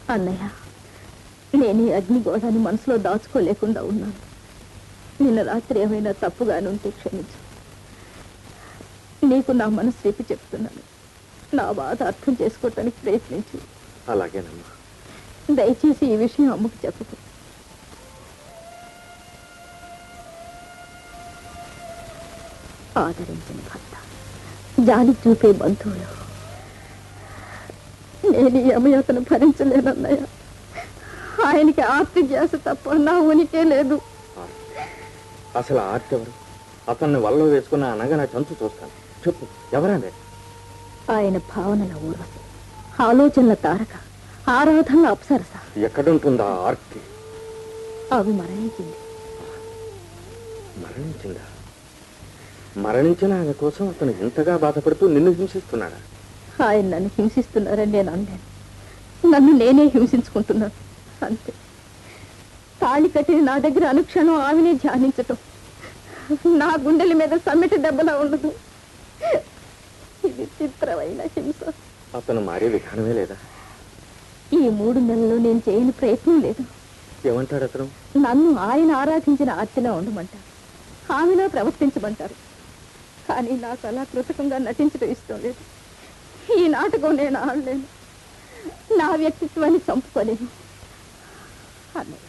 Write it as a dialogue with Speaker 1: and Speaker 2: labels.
Speaker 1: అన్నయ్య నేను ఈ అగ్నిగోళాన్ని మనసులో దాచుకోలేకుండా ఉన్నాను నిన్న రాత్రి ఏమైనా తప్పుగానే ఉంటే క్షమించు నీకు నా మనసు రేపు చెప్తున్నాను నా బాధ అర్థం చేసుకోవటానికి ప్రయత్నించు
Speaker 2: అలాగేనమ్మా
Speaker 1: దయచేసి ఈ విషయం అమ్మకు చెప్పకు ఆదరించిన భర్త జాలి చూపే బంధువులు నేను ఈ అమయాతను భరించలేనన్నయ్య ఆయనకి ఆర్తి ధ్యాస తప్ప నా ఉనికే లేదు
Speaker 2: అసలు ఆర్ట్ ఎవరు అతన్ని వల్ల వేసుకున్న అనగా నా చంచు చూస్తాను చెప్పు ఎవరండి
Speaker 1: ఆయన భావనల ఊర్వశి ఆలోచనల తారక ఆరాధనల అప్సరస
Speaker 2: ఎక్కడుంటుందా ఆర్తి
Speaker 1: అవి మరణించింది
Speaker 2: మరణించిందా మరణించిన ఆమె కోసం అతను ఇంతగా బాధపడుతూ నిన్ను హింసిస్తున్నాడా
Speaker 1: ఆయన నన్ను హింసిస్తున్నారని నేను అనలేను నన్ను నేనే హింసించుకుంటున్నాను అంతే తాళి కట్టిన నా దగ్గర అనుక్షణం ఆమెనే ధ్యానించటం నా గుండెల మీద సమ్మెటి దెబ్బలా ఉండదు ఇది చిత్రమైన హింస
Speaker 2: అతను మారే విధానమే లేదా
Speaker 1: ఈ మూడు నెలల్లో నేను చేయని ప్రయత్నం లేదు
Speaker 2: ఏమంటాడు అతను
Speaker 1: నన్ను ఆయన ఆరాధించిన ఆర్తిలో ఉండమంటారు ఆమెలో ప్రవర్తించమంటారు కానీ నాకు అలా కృతకంగా నటించడం ఇష్టం లేదు ఈ నాటకం నేను ఆడలేను నా వ్యక్తిత్వాన్ని చంపుకోలేను అన్నయ్య